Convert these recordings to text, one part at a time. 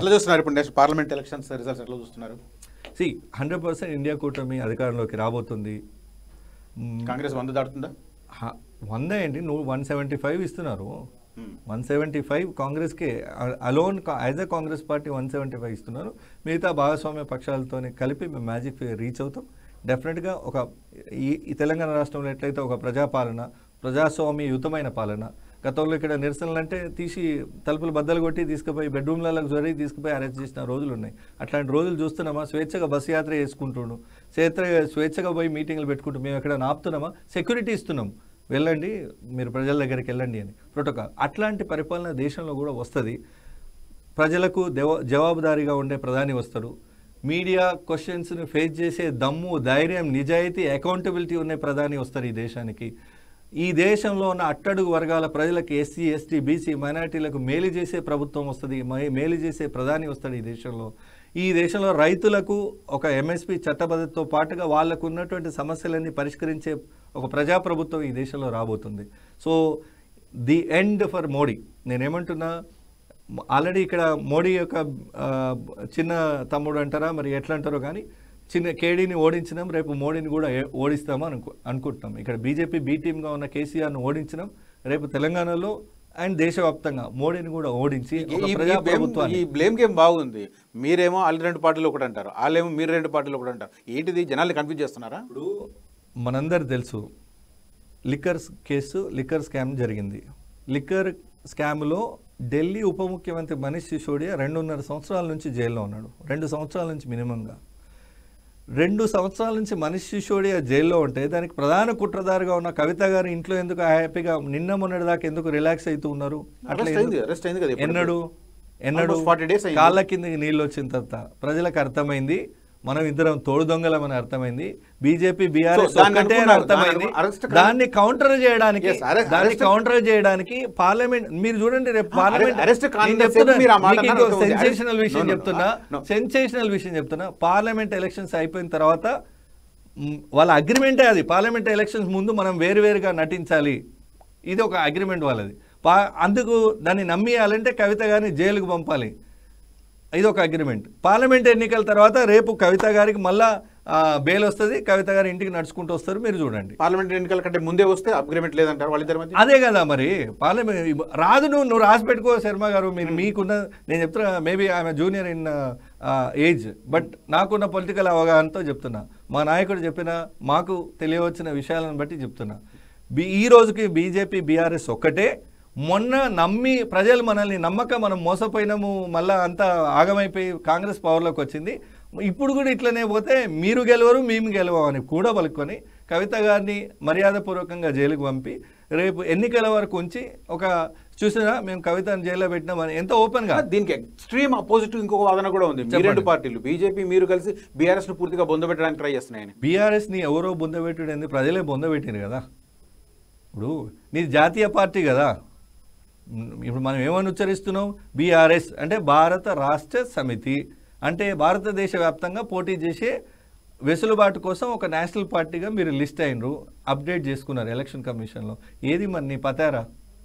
ఎట్లా చూస్తున్నారు ఇప్పుడు నెక్స్ట్ పార్లమెంట్ ఎలక్షన్స్ రిజల్ట్స్ ఎట్లా చూస్తున్నారు సి హండ్రెడ్ పర్సెంట్ ఇండియా కూటమి అధికారంలోకి రాబోతుంది మ్, కాంగ్రెస్ వంద దాటుతుందా హ- వంద ఏంటి నువ్వు వన్ సెవెంటీ ఫైవ్ ఇస్తున్నారు Hmm. వన్ సెవెంటీ ఫైవ్ కాంగ్రెస్కి alone as a Congress party one seventy five ఇస్తున్నారు మిగతా భాగస్వామ్య పక్షాలతో కలిపి మేము మ్యాజిక్ రీచ్ అవుతాం డెఫినెట్గా ఒక ఈ ఈ తెలంగాణ రాష్ట్రంలో ఎట్లయితే ఒక ప్రజాపాలన ప్రజాస్వామ్యయుతమైన పాలన గతంలో ఇక్కడ నిరసనలు అంటే తీసి తలుపులు బద్దలు కొట్టి తీసుకుపోయి బెడ్రూమ్లకు జొరి తీసుకుపోయి అరెస్ట్ చేసిన రోజులు ఉన్నాయి అట్లాంటి రోజులు చూస్తున్నామా స్వేచ్ఛగా బస్సు యాత్ర చేసుకుంటుండు స్వేచ్ఛ స్వేచ్ఛగా పోయి మీటింగ్లు పెట్టుకుంటూ మేము ఎక్కడ ఆపుతున్నామా సెక్యూరిటీ ఇస్తున్నాం వెళ్ళండి మీరు ప్రజల దగ్గరికి వెళ్ళండి అని ప్రోటోకాల్ అట్లాంటి పరిపాలన దేశంలో కూడా వస్తుంది ప్రజలకు దేవ జవాబుదారీగా ఉండే ప్రధాని వస్తారు మీడియా క్వశ్చన్స్ని ఫేస్ చేసే దమ్ము ధైర్యం నిజాయితీ అకౌంటబిలిటీ ఉన్న ప్రధాని వస్తారు ఈ దేశానికి ఈ దేశంలో ఉన్న అట్టడుగు వర్గాల ప్రజలకు ఎస్సీ ఎస్టీ బీసీ మైనార్టీలకు మేలు చేసే ప్రభుత్వం వస్తుంది మే- మేలు చేసే ప్రధాని వస్తాడు ఈ దేశంలో ఈ దేశంలో రైతులకు ఒక ఎంఎస్పి చట్టబద్ధతతో పాటుగా వాళ్ళకు ఉన్నటువంటి సమస్యలన్నీ పరిష్కరించే ఒక ప్రజాప్రభుత్వం ఈ దేశంలో రాబోతుంది so the end for Modi నేనేమంటున్నా ఆల్రెడీ ఇక్కడ మోడీ యొక్క ఆ, చిన్న తమ్ముడు అంటారా మరి ఎట్లా అంటారో కానీ చిన్న కేడీని ఓడించినాం రేపు మోడీని కూడా ఏ- ఓడిస్తామని అనుకు అనుకుంటున్నాం ఇక్కడ బీజేపీ బీ టీమ్గా ఉన్న కేసీఆర్ను ఓడించినాం రేపు తెలంగాణలో అండ్ దేశవ్యాప్తంగా మోడీని కూడా ఓడించి ఈ- ఒక ఈ- ఈ ప్రజాప్రభుత్వాన్ని బ్లేమ్- ఈ బ్లేమ్ గేమ్ బాగుంది మీరేమో వాళ్ళు రెండు పార్టీలు ఒకటి అంటారు వాళ్ళేమో మీరు రెండు పార్టీలు ఒకటి అంటారు ఏంటిది జనాల్ని కన్ఫ్యూజ్ చేస్తున్నారా ఇప్పుడు మనందరు తెలుసు లిక్కర్ కేసు లిక్కర్ స్కామ్ జరిగింది లిక్కర్ స్కామ్లో ఢిల్లీ ఉప ముఖ్యమంత్రి మనీష్ సిసోడియా రెండున్నర సంవత్సరాల నుంచి జైల్లో ఉన్నాడు రెండు సంవత్సరాల నుంచి మినిమంగా రెండు సంవత్సరాల నుంచి మనీష్ సిసోడియా జైల్లో ఉంటే దానికి ప్రధాన కుట్రదారుగా ఉన్న కవిత గారు ఇంట్లో ఎందుకు హ్యాపీగా నిన్న మొన్నటి దాకా ఎందుకు రిలాక్స్ అవుతూ ఉన్నారు అట్లా అరెస్ట్ అయింది అరెస్ట్ అయింది కదా ఇప్పటికే. ఎన్నడు ఎన్నడు Almost 40 days అయింది. కాళ్ళ కిందకి నీళ్ళు వచ్చిన తర్వాత ప్రజలకు అర్థమైంది మనం ఇద్దరం తోడు దొంగలమని అర్థమైంది బీజేపీ బీఆర్ఎస్ So, దాన్ని ఒక్కటే అని అనుకున్నారు. అర్థమైంది దాన్ని arrest కాదు. దాన్ని కౌంటర్ చేయడానికి Yes, arrest- దాన్ని arrest- కౌంటర్ చేయడానికి పార్లమెంట్ మీరు చూడండి రేపు ఆ, పార్లమెంట్ arrest కానంతసేపు మీరు ఆ మాట అన్నారు. So, సెన్సేషనల్ arrest- విషయం no, no, no. చెప్తున్నా No. సెన్సేషనల్ విషయం చెప్తున్నా పార్లమెంట్ ఎలక్షన్స్ అయిపోయిన తర్వాత మ్, వాళ్ళ అగ్రిమెంటే అది పార్లమెంట్ ఎలక్షన్స్ ముందు మనం వేరువేరుగా నటించాలి ఇది ఒక అగ్రిమెంట్ వాళ్ళది పా అందుకు దాన్ని నమ్మియాలంటే కవిత గారిని జైలుకు పంపాలి ఇది ఒక అగ్రిమెంట్ పార్లమెంట్ ఎన్నికల తర్వాత రేపు కవిత గారికి మళ్ళా ఆ, బెయిల్ వస్తుంది కవిత గారి ఇంటికి నడుచుకుంటూ వస్తారు మీరు చూడండి పార్లమెంట్ ఎన్నికల కంటే ముందే వస్తే అగ్రిమెంట్ లేదంటారు వాళ్ళిద్దరి మధ్య అదే కదా మరి పార్లమెంట్ రాదు నువ్వు నువ్వు రాసి పెట్టుకో శర్మ గారు మీరు మీకున్న నేను చెప్తున్నా మేబీ ఆమె జూనియర్ ఇన్ ఏజ్ బట్ నాకున్న పొలిటికల్ అవగాహనతో చెప్తున్నా మా నాయకుడు చెప్పిన మాకు తెలియవచ్చిన విషయాలను బట్టి చెప్తున్నా బి ఈ రోజుకి బీజేపీ బీఆర్ఎస్ ఒక్కటే మొన్న నమ్మి ప్రజలు మనల్ని నమ్మక మనం మోసపోయినాము మళ్ళా అంతా ఆగమైపోయి కాంగ్రెస్ పవర్లోకి వచ్చింది ఇప్పుడు కూడా ఇట్లనే పోతే మీరు గెలవరు మేము గెలవం అని కూడా పలుకొని కవిత గారిని మర్యాదపూర్వకంగా జైలుకు పంపి రేపు ఎన్నికల వరకు ఉంచి ఒక చూసినా మేము కవితను జైల్లో పెట్టినామని ఎంత ఓపెన్గా దీనికి ఎక్స్ట్రీమ్ అపోజిట్ ఇంకొక వాదన కూడా ఉంది మీ రెండు పార్టీలు బీజేపీ మీరు కలిసి బీఆర్ఎస్ ను పూర్తిగా బొందబెట్టడానికి ట్రై చేస్తున్నాయని బీఆర్ఎస్ని ఎవరో బొందబెట్టుడేంది ప్రజలే బొందబెట్టింది కదా ఇప్పుడు నీది జాతీయ పార్టీ కదా ఉమ్, ఇప్పుడు మనం ఏమని ఉచ్చరిస్తున్నాం బీఆర్ఎస్ అంటే భారత రాష్ట్ర సమితి అంటే భారతదేశ వ్యాప్తంగా పోటీ చేసే వెసులుబాటు కోసం ఒక నేషనల్ పార్టీగా మీరు లిస్ట్ అయినరు అప్డేట్ చేసుకున్నారు ఎలక్షన్ కమిషన్లో ఏది మరి నీ పతారా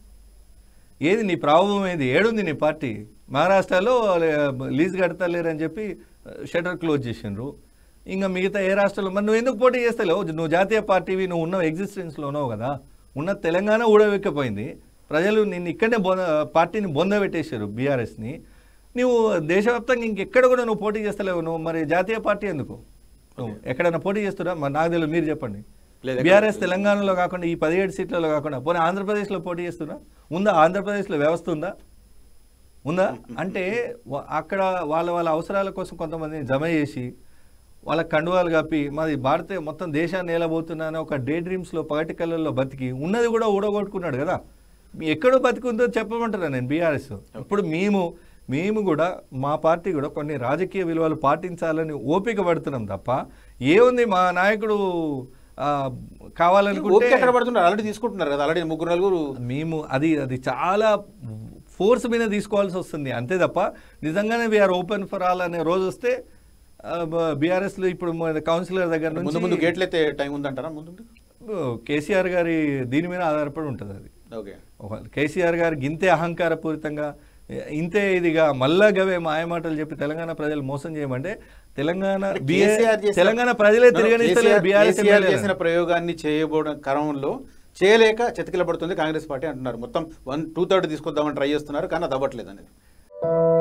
ఏది నీ ప్రాబ్లం ఏది ఏడుంది నీ పార్టీ మహారాష్ట్రలో లీజ్ కడతలేరని చెప్పి షటర్ క్లోజ్ చేసిండ్రు ఇంకా మిగతా ఏ రాష్ట్రాల్లో మరి నువ్వు ఎందుకు పోటీ చేస్తలేవు నువ్వు జాతీయ పార్టీవి నువ్వు ఉన్న ఎగ్జిస్టెన్స్లో ఉన్నావు కదా ఉన్న తెలంగాణ ఊడవెక్కిపోయింది ప్రజలు నిన్ను ఇక్కడనే బొంద పార్టీని బొందబెట్టేశారు బీఆర్ఎస్ని నువ్వు దేశవ్యాప్తంగా ఇంకెక్కడ కూడా నువ్వు పోటీ చేస్తలేవు నువ్వు మరి జాతీయ పార్టీ ఎందుకు నువ్వు ఎక్కడైనా పోటీ చేస్తున్నా మరి నాకు తెలియదు మీరు చెప్పండి లేదు, బీఆర్ఎస్ తెలంగాణలో కాకుండా ఈ పదిహేడు సీట్లలో కాకుండా పోనీ ఆంధ్రప్రదేశ్లో పోటీ చేస్తున్నా ఉందా ఆంధ్రప్రదేశ్లో వ్యవస్థ ఉందా ఉందా అంటే వా- అక్కడ వాళ్ళ వాళ్ళ అవసరాల కోసం కొంతమందిని జమ చేసి వాళ్ళ కండువాలు కప్పి మాది భారతీయ మొత్తం దేశాన్ని ఏలబోతున్నా అని ఒక డే డ్రీమ్స్లో పగటి కళ్ళల్లో బతికి ఉన్నది కూడా ఊడగొట్టుకున్నాడు కదా మీ ఎక్కడో బతికుందో చెప్పమంటున్నా నేను బీఆర్ఎస్ ఇప్పుడు మేము మేము కూడా మా పార్టీ కూడా కొన్ని రాజకీయ విలువలు పాటించాలని ఓపిక పడుతున్నాం తప్ప ఏముంది మా నాయకుడు ఆ, ఓకే కావాలనుకుంటే ఎక్కడ పడుతున్నారు ఆల్రెడీ తీసుకుంటున్నారు కదా ఆల్రెడీ ముగ్గురు నలుగురు మేము అది అది చాలా ఫోర్స్ మీద తీసుకోవాల్సి వస్తుంది అంతే తప్ప నిజంగానే వీఆర్ ఓపెన్ ఫర్ ఆల్ అనే రోజు వస్తే బీఆర్ఎస్లో ఇప్పుడు మన కౌన్సిలర్ దగ్గర ముందు నుంచి ముందు గేట్లు అయితే టైం ఉందంటారా ముందు కేసీఆర్ గారి దీని మీద ఆధారపడి ఉంటుంది అది ఓకే ఒక కేసీఆర్ గారు గింతే అహంకారపూరితంగా ఇంతే ఇదిగా మళ్ళా గవే మాయమాటలు చెప్పి తెలంగాణ ప్రజలు మోసం చేయమంటే తెలంగాణ BA కేసీఆర్ చేసిన- తెలంగాణ ప్రజలే తిరగనిస్తలేరు కేసీఆర్ బీఆర్ఎస్ కేసీఆర్ చేసిన ప్రయోగాన్ని చేయబోవడం క్రమంలో చేయలేక చతికిలబడుతుంది కాంగ్రెస్ పార్టీ అంటున్నారు మొత్తం వన్ టూ థర్డ్ తీసుకొద్దామని ట్రై చేస్తున్నారు కానీ అది అవ్వట్లేదు అనేది